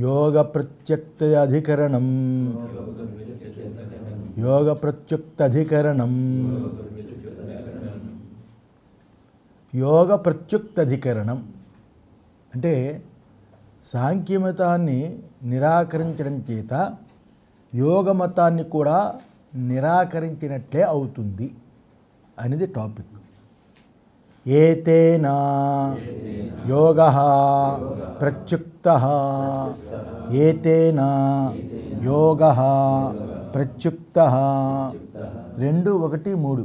యోగ ప్రత్యక్త అధికరణం యోగ ప్రత్యుక్త అధికరణం యోగ ప్రత్యుక్త అధికరణం అంటే సాంఖ్యమతాన్ని నిరాకరించడం చేత యోగమతాన్ని కూడా నిరాకరించినట్లే అవుతుంది అనేది టాపిక్ ఏతేనా యోగ ప్రత్యుక్త ఏతేనా యోగ ప్రత్యుక్త రెండు ఒకటి మూడు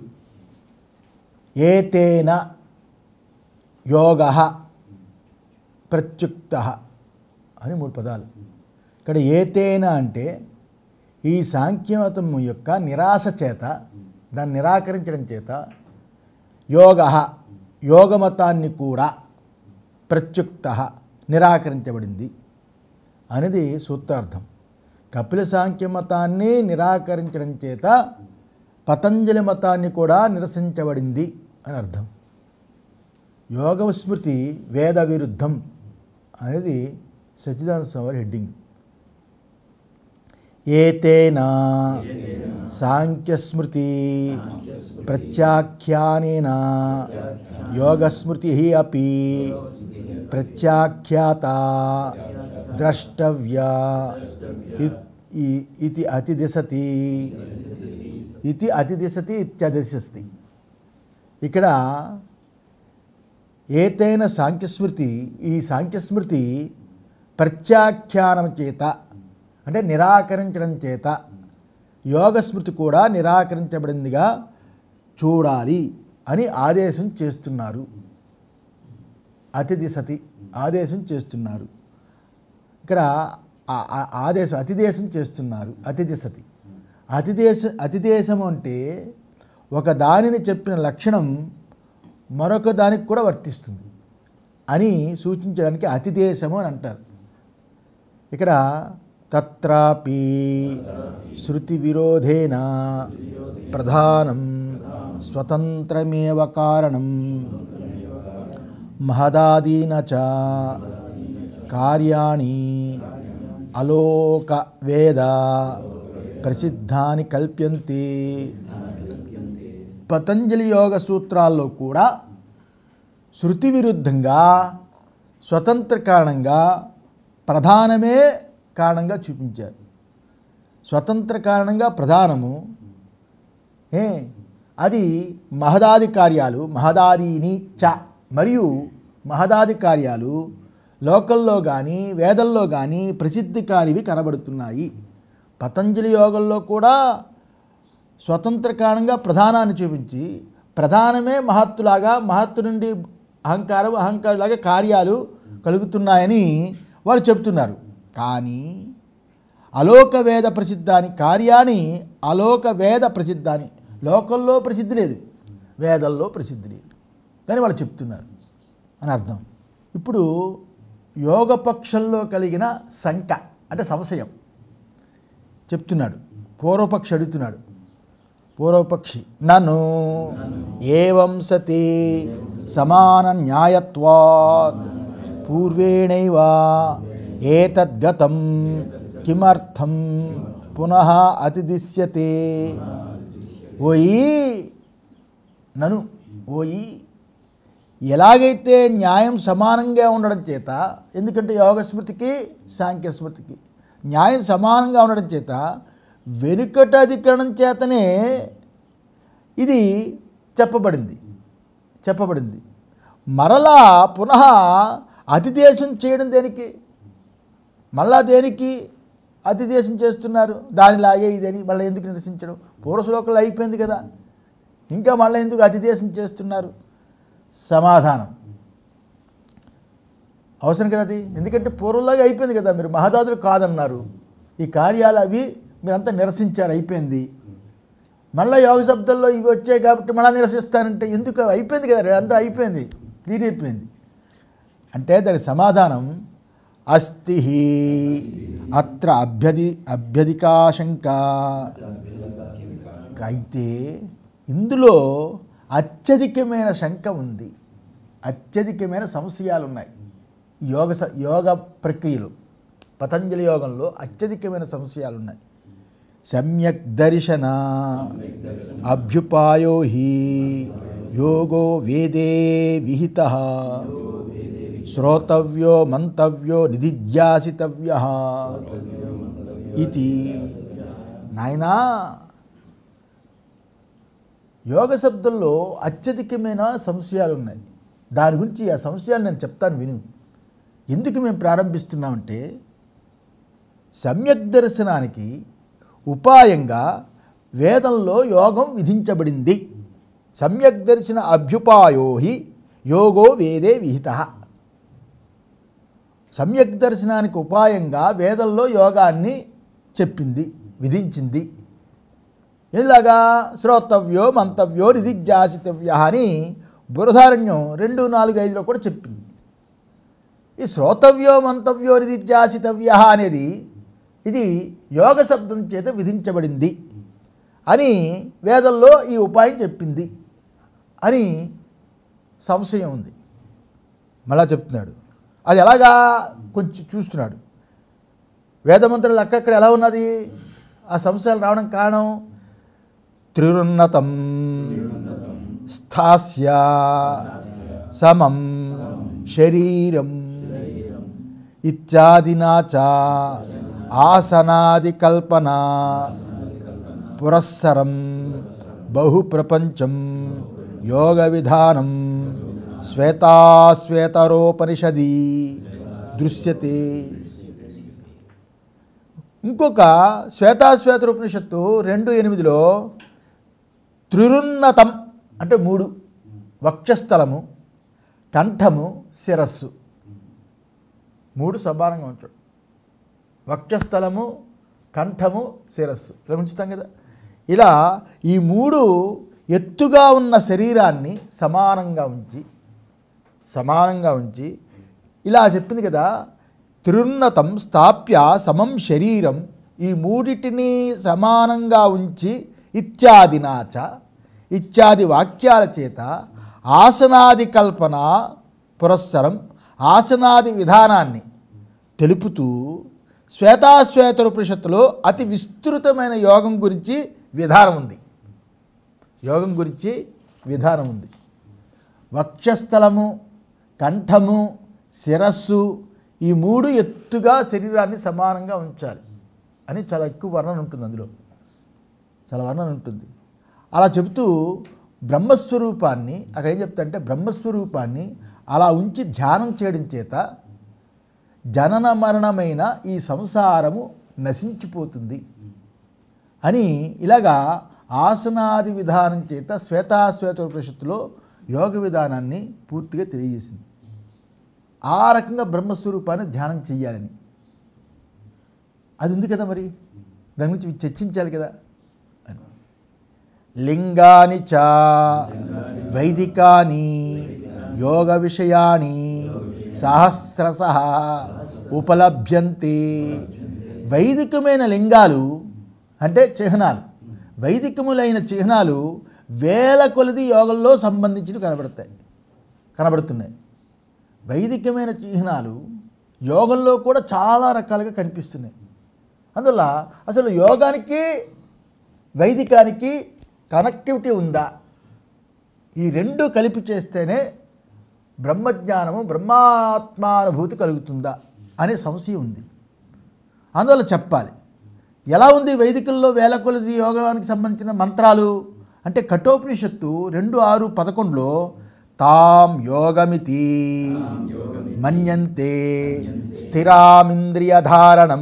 ఏతేన యోగ ప్రత్యుక్త అని మూడు పదాలు ఇక్కడ ఏతేన అంటే ఈ సాంఖ్యమతం యొక్క నిరాశ చేత దాన్ని నిరాకరించడం చేత యోగ యోగమతాన్ని కూడా ప్రత్యుక్త నిరాకరించబడింది అనేది సూత్రార్థం కపిల సాంఖ్య మతాన్ని నిరాకరించడం చేత పతంజలి మతాన్ని కూడా నిరసించబడింది అని అర్థం యోగ స్మృతి వేద విరుద్ధం అనేది సచ్చిదానంద స్వామి హెడ్డింగ్ ఏతేనా సాంఖ్యస్మృతి ప్రత్యాఖ్యానేన యోగస్మృతి అపి ప్రత్యాఖ్యాత ద్రష్టవ్య ఇ- ఇ- ఇది అతిదిశతి ఇది అతిదిశతి ఇత్యదిశస్తి ఇక్కడ ఏతైన సాంఖ్యస్మృతి ఈ సాంఖ్యస్మృతి ప్రత్యాఖ్యానం చేత అంటే నిరాకరించడం చేత యోగస్మృతి కూడా నిరాకరించబడిందిగా చూడాలి అని ఆదేశం చేస్తున్నారు అతిథి సతి ఆదేశం చేస్తున్నారు ఇక్కడ ఆ- ఆ- ఆదేశం అతిదేశం చేస్తున్నారు అతిథి సతి అతిదేశ అతిదేశం అంటే ఒక దానిని చెప్పిన లక్షణం మరొక దానికి కూడా వర్తిస్తుంది అని సూచించడానికి అతిదేశము అని అంటారు ఇక్కడ తత్రాపి శృతి విరోధేన ప్రధానం స్వతంత్రమేవ కారణం మహదాదీన చ కార్యాణి అలోక వేద ప్రసిద్ధాని కల్ప్యంతే పతంజలి యోగ సూత్రాల్లో కూడా శృతి విరుద్ధంగా స్వతంత్ర కారణంగా ప్రధానమే కారణంగా చూపించారు స్వతంత్ర కారణంగా ప్రధానము ఏ అది మహదాది కార్యాలు మహదాదీని చ మరియు మహదాది కార్యాలు లోకల్లో కానీ వేదల్లో కానీ ప్రసిద్ధి కానివి కనబడుతున్నాయి పతంజలి యోగంలో కూడా స్వతంత్ర కారణంగా ప్రధానాన్ని చూపించి ప్రధానమే మహత్తులాగా మహత్తు నుండి అహంకారం అహంకారులాగా కార్యాలు కలుగుతున్నాయని వారు చెప్తున్నారు కానీ అలోక వేద ప్రసిద్ధాని కార్యాన్ని అలోక వేద ప్రసిద్ధాని లోకల్లో ప్రసిద్ధి లేదు వేదల్లో ప్రసిద్ధి లేదు కానీ వాళ్ళు చెప్తున్నారు అని అర్థం ఇప్పుడు యోగపక్షంలో కలిగిన శంక అంటే సంశయం చెప్తున్నాడు పూర్వపక్షి అడుగుతున్నాడు పూర్వపక్షి నన్ను ఏవం సతి సమాన న్యాయత్వాత్ పూర్వేణైవ ఏతద్గతం కిమర్థం పునః అతిదిశ్యతే ఓయి నను ఓయి ఎలాగైతే న్యాయం సమానంగా ఉండడం చేత ఎందుకంటే యోగ స్మృతికి సాంఖ్య స్మృతికి న్యాయం సమానంగా ఉండడం చేత వెనుకట అధికరణం చేతనే ఇది చెప్పబడింది చెప్పబడింది మరలా పునః అతిదేశం చేయడం దేనికి మళ్ళా దేనికి అతిదేశం చేస్తున్నారు దానిలాగే ఇదని మళ్ళీ ఎందుకు నిరసించడం పూర్వ శ్లోకంలో అయిపోయింది కదా ఇంకా మళ్ళీ ఎందుకు అతిదేశం చేస్తున్నారు సమాధానం అవసరం కదా అది ఎందుకంటే పూర్వంలాగా అయిపోయింది కదా మీరు మహదాదులు కాదన్నారు ఈ కార్యాలు అవి మీరంతా నిరసించారు అయిపోయింది మళ్ళీ యోగ శబ్దంలో ఇవి వచ్చాయి కాబట్టి మళ్ళీ నిరసిస్తానంటే ఎందుకు అయిపోయింది కదా అంతా అయిపోయింది క్లియర్ అయిపోయింది అంటే దాని సమాధానం అస్థి అత్ర అభ్యధి అభ్యధికాశంక అయితే ఇందులో అత్యధికమైన శంక ఉంది అత్యధికమైన సంశయాలు ఉన్నాయి యోగ స- యోగ ప్రక్రియలు పతంజలి యోగంలో అత్యధికమైన సంశయాలు ఉన్నాయి సమ్యక్ దర్శన అభ్యుపాయో హి యోగో వేదే విహిత శ్రోతవ్యో మంతవ్యో నిధిధ్యాసితవ్య ఇది నాయనా యోగ శబ్దంలో అత్యధికమైన సంశయాలు ఉన్నాయి దాని గురించి ఆ సంశయాలు నేను చెప్తాను విను ఎందుకు మేము ప్రారంభిస్తున్నామంటే సమ్యక్ దర్శనానికి ఉపాయంగా వేదంలో యోగం విధించబడింది సమ్యక్ దర్శన అభ్యుపాయో హి యోగో వేదే విహిత సమ్యక్ దర్శనానికి ఉపాయంగా వేదంలో యోగాన్ని చెప్పింది విధించింది ఇలాగా శ్రోతవ్యో మంతవ్యో నిధిధ్యాసితవ్య అని బృహదారణ్యం రెండు నాలుగు ఐదులో కూడా చెప్పింది ఈ శ్రోతవ్యో మంతవ్యో నిధిధ్యాసితవ్య అనేది ఇది యోగ శబ్దం చేత విధించబడింది అని వేదంలో ఈ ఉపాయం చెప్పింది అని సంశయం ఉంది మళ్ళా చెప్తున్నాడు అది ఎలాగా కొంచెం చూస్తున్నాడు వేదమంత్రాలు అక్కడక్కడ ఎలా ఉన్నది ఆ సంశయాలు రావడం కారణం త్రిరున్నతం స్థాస్య సమం శరీరం ఇత్యాదినా చ ఆసనాది కల్పన పురస్సరం బహుప్రపంచం యోగ విధానం శ్వేతాశ్వేతరోపనిషది దృశ్యతే ఇంకొక శ్వేతాశ్వేతర ఉపనిషత్తు రెండు ఎనిమిదిలో త్రిరున్నతం అంటే మూడు వక్షస్థలము కంఠము శిరస్సు మూడు సమానంగా ఉంటాడు వక్షస్థలము కంఠము శిరస్సు ఇలా ఉంచుతాం కదా ఇలా ఈ మూడు ఎత్తుగా ఉన్న శరీరాన్ని సమానంగా ఉంచి సమానంగా ఉంచి ఇలా చెప్పింది కదా త్రిన్నతం స్థాప్య సమం శరీరం ఈ మూడిటిని సమానంగా ఉంచి ఇత్యాదినాచ ఇత్యాది వాక్యాల చేత ఆసనాది కల్పన పురస్సరం ఆసనాది విధానాన్ని తెలుపుతూ శ్వేతాశ్వేతోపనిషత్తులో అతి విస్తృతమైన యోగం గురించి విధానం ఉంది యోగం గురించి విధానం ఉంది వక్షస్థలము కంఠము శిరస్సు ఈ మూడు ఎత్తుగా శరీరాన్ని సమానంగా ఉంచాలి అని చాలా ఎక్కువ వర్ణన ఉంటుంది అందులో చాలా వర్ణన ఉంటుంది అలా చెబుతూ బ్రహ్మస్వరూపాన్ని అక్కడ ఏం చెప్తారంటే బ్రహ్మస్వరూపాన్ని అలా ఉంచి ధ్యానం చేయడం చేత జనన మరణమైన ఈ సంసారము నశించిపోతుంది అని ఇలాగా ఆసనాది విధానం చేత శ్వేతాశ్వేతోపనిషత్తులో యోగ విధానాన్ని పూర్తిగా తెలియజేసింది ఆ రకంగా బ్రహ్మస్వరూపాన్ని ధ్యానం చెయ్యాలని అది ఉంది కదా మరి దాని గురించి చర్చించాలి కదా అని లింగాని చ వైదికాని యోగ విషయాని సహస్రశ ఉపలభ్యంతే వైదికమైన లింగాలు అంటే చిహ్నాలు వైదికములైన చిహ్నాలు వేల కొలది యోగంలో సంబంధించినవి కనబడతాయి కనబడుతున్నాయి వైదికమైన చిహ్నాలు యోగంలో కూడా చాలా రకాలుగా కనిపిస్తున్నాయి అందువల్ల అసలు యోగానికి వైదికానికి కనెక్టివిటీ ఉందా ఈ రెండు కలిపి చేస్తేనే బ్రహ్మజ్ఞానము బ్రహ్మాత్మానుభూతి కలుగుతుందా అనే సంశయం ఉంది అందువల్ల చెప్పాలి ఎలా ఉంది వైదికుల్లో వేల కొలది యోగానికి సంబంధించిన మంత్రాలు అంటే కఠోపనిషత్తు రెండు ఆరు పదకొండులో తాం యోగమితి మన్యంతే స్థిరామింద్రియధారణం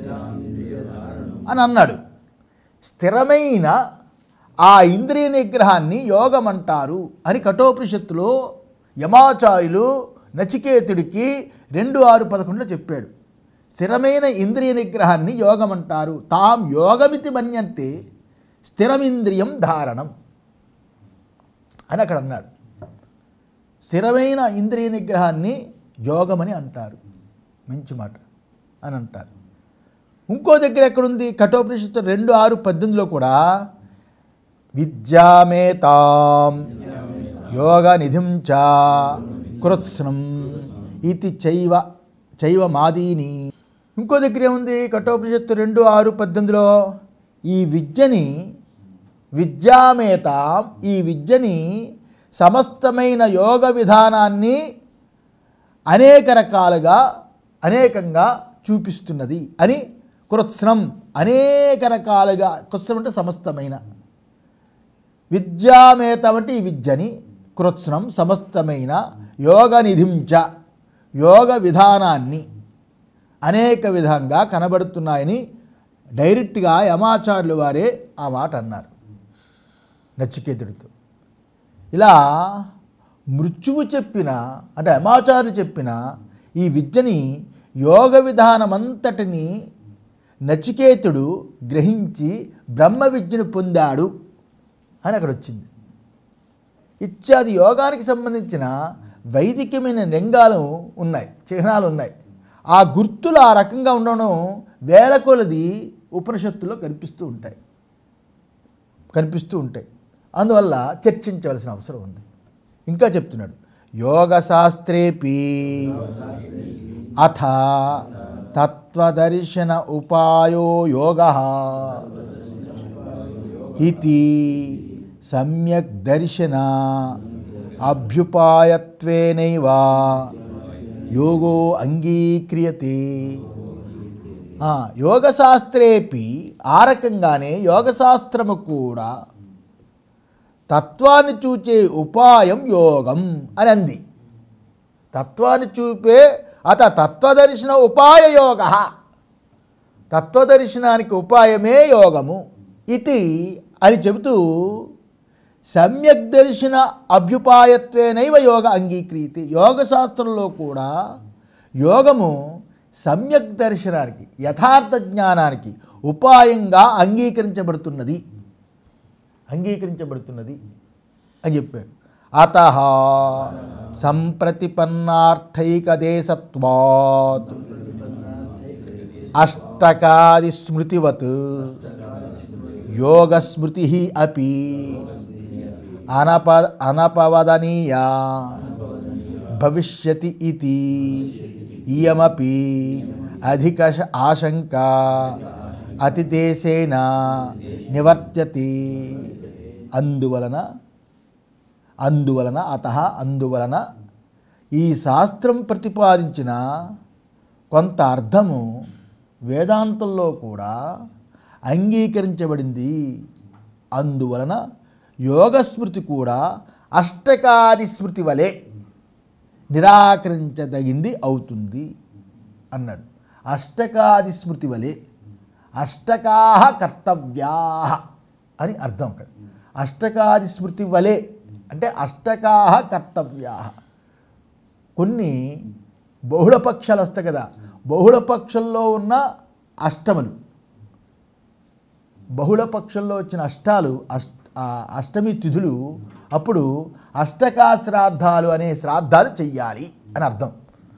అని అన్నాడు స్థిరమైన ఆ ఇంద్రియ నిగ్రహాన్ని యోగం అంటారు అని కఠోపనిషత్తులో యమాచార్యులు నచికేతుడికి రెండు ఆరు పదకొండులో చెప్పాడు స్థిరమైన ఇంద్రియ నిగ్రహాన్ని యోగం అంటారు తాం యోగమితి మన్యంతే స్థిరమింద్రియం ధారణం అని అక్కడ అన్నాడు స్థిరమైన ఇంద్రియ నిగ్రహాన్ని యోగమని అంటారు మంచి మాట అని అంటారు ఇంకో దగ్గర ఎక్కడుంది కఠోపనిషత్తు రెండు ఆరు పద్దెనిమిదిలో కూడా విద్యామేతాం యోగ నిధిం చ కృత్స్నం ఇది చైవ చైవ మాదీని ఇంకో దగ్గర ఏముంది కఠోపనిషత్తు రెండు ఆరు పద్దెనిమిదిలో ఈ విద్యని విద్యామేత ఈ విద్యని సమస్తమైన యోగ విధానాన్ని అనేక రకాలుగా అనేకంగా చూపిస్తున్నది అని కృత్స్నం అనేక రకాలుగా కృత్స్నం అంటే సమస్తమైన విద్యామేతం అంటే ఈ విద్యని కృత్స్నం సమస్తమైన యోగ నిధించ యోగ విధానాన్ని అనేక విధంగా కనబడుతున్నాయని డైరెక్ట్గా యమాచార్యులు వారే ఆ మాట అన్నారు నచికేతుడితో ఇలా మృత్యువు చెప్పిన అంటే యమాచార్యులు చెప్పిన ఈ విద్యని యోగ విధానమంతటిని నచికేతుడు గ్రహించి బ్రహ్మ విద్యను పొందాడు అని అక్కడ వచ్చింది ఇత్యాది యోగానికి సంబంధించిన వైదికమైన లింగాలు ఉన్నాయి చిహ్నాలు ఉన్నాయి ఆ గుర్తులు ఆ రకంగా ఉండడం వేల కొలది ఉపనిషత్తుల్లో కనిపిస్తూ ఉంటాయి కనిపిస్తూ ఉంటాయి అందువల్ల చర్చించవలసిన అవసరం ఉంది ఇంకా చెప్తున్నాడు యోగ శాస్త్రేపి అథ తత్వదర్శన ఉపాయో యోగ ఇది సమ్యక్ దర్శన అభ్యుపాయత్వేనైవ యోగో అంగీక్రియతే ఆ, యోగశాస్త్రేపి ఆ రకంగానే యోగశాస్త్రము కూడా తత్వాన్ని చూచే ఉపాయం యోగం అని అంది తత్వాన్ని చూపే అత తత్వదర్శన ఉపాయ యోగ తత్వదర్శనానికి ఉపాయమే యోగము ఇది అని చెబుతూ సమ్యక్ దర్శన అభ్యుపాయత్వేనైవ యోగ అంగీక్రీతి యోగశాస్త్రంలో కూడా యోగము సమ్యక్ దర్శనానికి యథార్థ జ్ఞానానికి ఉపాయంగా అంగీకరించబడుతున్నది అంగీకరించబడుతున్నది అని చెప్పారు అత సంప్రతిపన్నార్థైకదేశత్వాత్ అష్టకాది స్మృతివత్ యోగస్మృతి అపి అనప అనపవదనీయా భవిష్యతి ఇది ఇయమపి అధిక ఆశంక అతిదేశేన నివర్త్యతి అందువలన అందువలన అత అందువలన ఈ శాస్త్రం ప్రతిపాదించిన కొంత అర్థము వేదాంతంలో కూడా అంగీకరించబడింది అందువలన యోగస్మృతి కూడా అష్టకాది స్మృతి వలె నిరాకరించదగింది అవుతుంది అన్నాడు అష్టకాది స్మృతి వలె అష్టకాహ కర్తవ్యా అని అర్థం అక్కడ అష్టకాది స్మృతి వలె అంటే అష్టకాహ కర్తవ్యా కొన్ని బహుళ పక్షాలు వస్తాయి కదా బహుళ పక్షంలో ఉన్న అష్టములు బహుళ పక్షంలో వచ్చిన అష్టాలు అష్ట ఆ అష్టమి తిథులు అప్పుడు అష్టకా శ్రాద్ధాలు అనే శ్రాద్ధాలు చెయ్యాలి అని అర్థం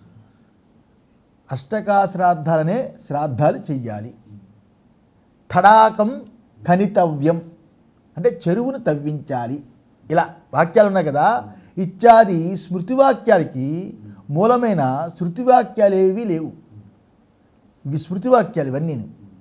అష్టకా శ్రాద్ధాలనే శ్రాద్ధాలు చెయ్యాలి తడాకం ఖనితవ్యం అంటే చెరువును తవ్వించాలి ఇలా వాక్యాలు ఉన్నాయి కదా ఇత్యాది స్మృతి వాక్యాలకి మూలమైన శృతి వాక్యాలు ఏవీ లేవు ఇవి స్మృతి వాక్యాలు ఇవన్నీ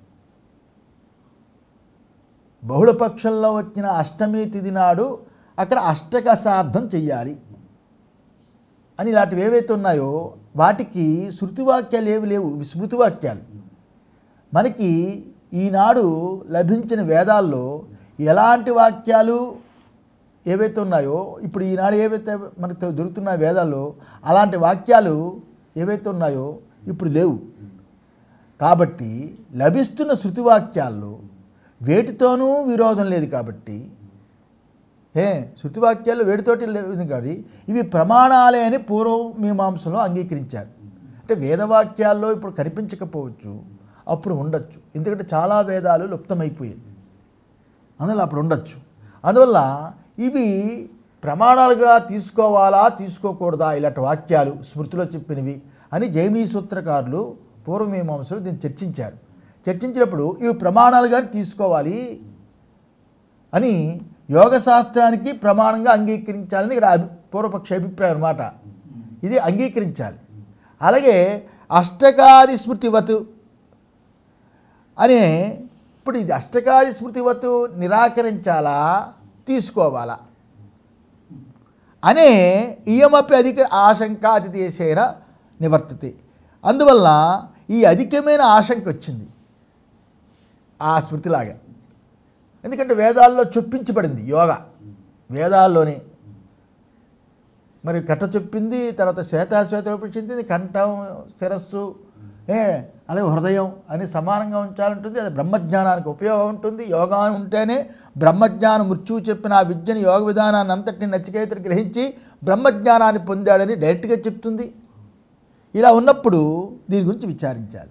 బహుళపక్షంలో వచ్చిన అష్టమి తిథి నాడు అక్కడ అష్టక శ్రాద్ధం చెయ్యాలి అని ఇలాంటివి ఏవైతే ఉన్నాయో వాటికి శృతి వాక్యాలు ఏవి లేవు ఇవి స్మృతి వాక్యాలు మనకి ఈనాడు లభించిన వేదాల్లో ఎలాంటి వాక్యాలు ఏవైతే ఉన్నాయో ఇప్పుడు ఈనాడు ఏవైతే మనకు దొరుకుతున్న వేదాల్లో అలాంటి వాక్యాలు ఏవైతే ఉన్నాయో ఇప్పుడు లేవు కాబట్టి లభిస్తున్న శృతి వాక్యాల్లో వేటితోనూ విరోధం లేదు కాబట్టి ఏ శృతివాక్యాలు వేడితోటి లేదు కానీ ఇవి ప్రమాణాలే అని పూర్వ మీమాంసలో అంగీకరించారు అంటే వేదవాక్యాల్లో ఇప్పుడు కనిపించకపోవచ్చు అప్పుడు ఉండొచ్చు ఎందుకంటే చాలా వేదాలు లుప్తమైపోయాయి అందువల్ల అప్పుడు ఉండొచ్చు అందువల్ల ఇవి ప్రమాణాలుగా తీసుకోవాలా తీసుకోకూడదా ఇలాంటి వాక్యాలు స్మృతిలో చెప్పినవి అని జైమీ సూత్రకారులు పూర్వమీమాంసలు దీన్ని చర్చించారు చర్చించినప్పుడు ఇవి ప్రమాణాలుగా తీసుకోవాలి అని యోగ శాస్త్రానికి ప్రమాణంగా అంగీకరించాలని ఇక్కడ అభి పూర్వపక్ష అభిప్రాయం అనమాట ఇది అంగీకరించాలి అలాగే అష్టకాది స్మృతివత్ అనే ఇప్పుడు ఇది అష్టకారి స్మృతివత్తు నిరాకరించాలా తీసుకోవాలా అనే ఇయమపి అధిక ఆశంక అతిదేశేన నివర్తతే అందువల్ల ఈ అధికమైన ఆశంక వచ్చింది ఆ స్మృతిలాగా ఎందుకంటే వేదాల్లో చొప్పించబడింది యోగా వేదాల్లోనే మరి కట్ట చెప్పింది తర్వాత శ్వేతాశ్వేత రూపించింది కంఠం శిరస్సు ఏ అలాగే హృదయం అని సమానంగా ఉంచాలంటుంది అది బ్రహ్మజ్ఞానానికి ఉపయోగం ఉంటుంది యోగా ఉంటేనే బ్రహ్మజ్ఞానం మృత్యువు చెప్పిన ఆ విద్యని యోగ విధానాన్ని అంతటిని నచికేతుడు గ్రహించి బ్రహ్మజ్ఞానాన్ని పొందాడని డైరెక్ట్గా చెప్తుంది ఇలా ఉన్నప్పుడు దీని గురించి విచారించాలి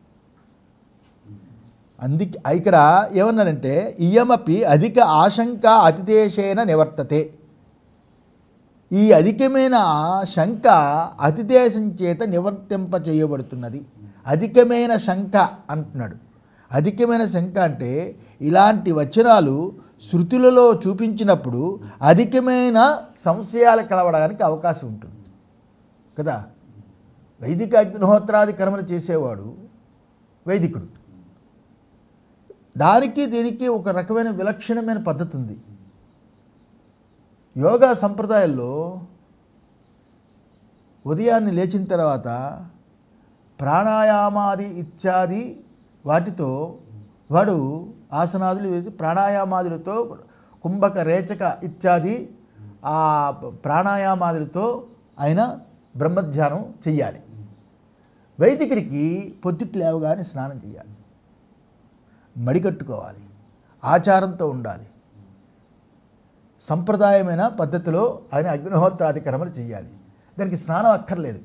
అందుకే ఇక్కడ ఏమన్నారంటే ఇయమపి అధిక ఆశంక అతిదేశేన నివర్తతే ఈ అధికమైన శంక అతిదేశం చేత నివర్తింప చేయబడుతున్నది అధికమైన శంక అంటున్నాడు అధికమైన శంక అంటే ఇలాంటి వచనాలు శృతులలో చూపించినప్పుడు అధికమైన సంశయాలు కలవడానికి అవకాశం ఉంటుంది కదా వైదిక అగ్నిహోత్రాది కర్మలు చేసేవాడు వైదికుడు దానికి దీనికి ఒక రకమైన విలక్షణమైన పద్ధతి ఉంది యోగా సంప్రదాయంలో ఉదయాన్నే లేచిన తర్వాత ప్రాణాయామాది ఇత్యాది వాటితో వాడు ఆసనాదులు వేసి ప్రాణాయామాదులతో కుంభక రేచక ఇత్యాది ఆ ప్రాణాయామాదులతో ఆయన బ్రహ్మధ్యానం చెయ్యాలి వైదికుడికి పొద్దుట లేవగానే స్నానం చేయాలి మడికట్టుకోవాలి ఆచారంతో ఉండాలి సంప్రదాయమైన పద్ధతిలో ఆయన అగ్నిహోత్రాది కర్మలు చేయాలి దానికి స్నానం అక్కర్లేదు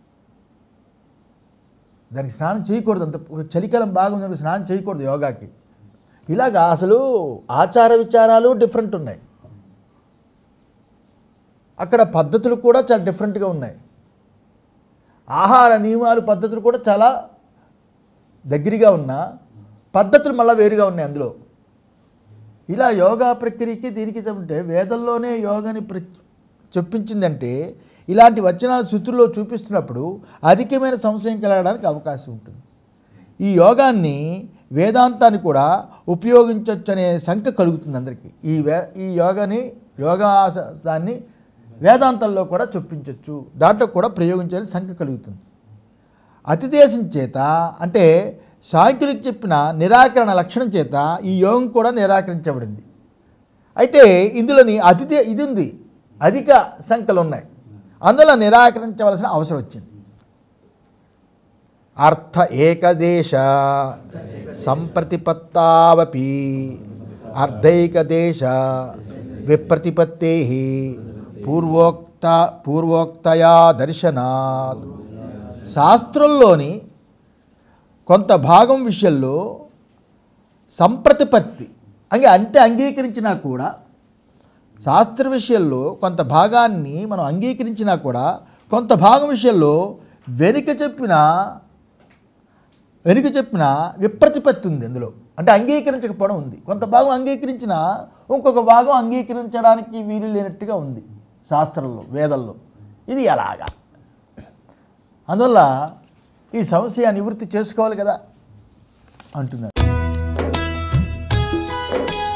దానికి స్నానం చేయకూడదు అంత చలికాలం బాగుంది స్నానం చేయకూడదు యోగాకి ఇలాగా అసలు ఆచార విచారాలు డిఫరెంట్ ఉన్నాయి అక్కడ పద్ధతులు కూడా చాలా డిఫరెంట్గా ఉన్నాయి ఆహార నియమాలు పద్ధతులు కూడా చాలా దగ్గరగా ఉన్న పద్ధతులు మళ్ళీ వేరుగా ఉన్నాయి అందులో ఇలా యోగా ప్రక్రియకి దీనికి చెప్తే వేదంలోనే యోగాని ప్ర చెప్పించిందంటే ఇలాంటి వచనాలు శృతుల్లో చూపిస్తున్నప్పుడు అధికమైన సంశయం కలగడానికి అవకాశం ఉంటుంది ఈ యోగాన్ని వేదాంతాన్ని కూడా ఉపయోగించవచ్చు అనే శంక కలుగుతుంది అందరికీ ఈ వే ఈ యోగాని యోగా దాన్ని వేదాంతంలో కూడా చొప్పించవచ్చు దాంట్లో కూడా ప్రయోగించాలని శంక కలుగుతుంది అతిదేశం చేత అంటే సాంఖ్యులకు చెప్పిన నిరాకరణ లక్షణం చేత ఈ యోగం కూడా నిరాకరించబడింది అయితే ఇందులోని అతిదే ఇది ఉంది అధిక సంఖ్యలు ఉన్నాయి అందులో నిరాకరించవలసిన అవసరం వచ్చింది అర్థ ఏకదేశ సంప్రతిపత్తావపి అర్ధైకదేశ విప్రతిపత్తే పూర్వోక్త పూర్వోక్తయా దర్శనాత్ శాస్త్రంలోని కొంత భాగం విషయంలో సంప్రతిపత్తి అంగే అంటే అంగీకరించినా కూడా శాస్త్ర విషయంలో కొంత భాగాన్ని మనం అంగీకరించినా కూడా కొంత భాగం విషయంలో వెనుక చెప్పిన వెనుక చెప్పిన విప్రతిపత్తి ఉంది అందులో అంటే అంగీకరించకపోవడం ఉంది కొంత భాగం అంగీకరించిన ఇంకొక భాగం అంగీకరించడానికి వీలు లేనట్టుగా ఉంది శాస్త్రంలో వేదంలో ఇది ఎలాగా అందువల్ల ఈ సమస్య నివృత్తి చేసుకోవాలి కదా అంటున్నారు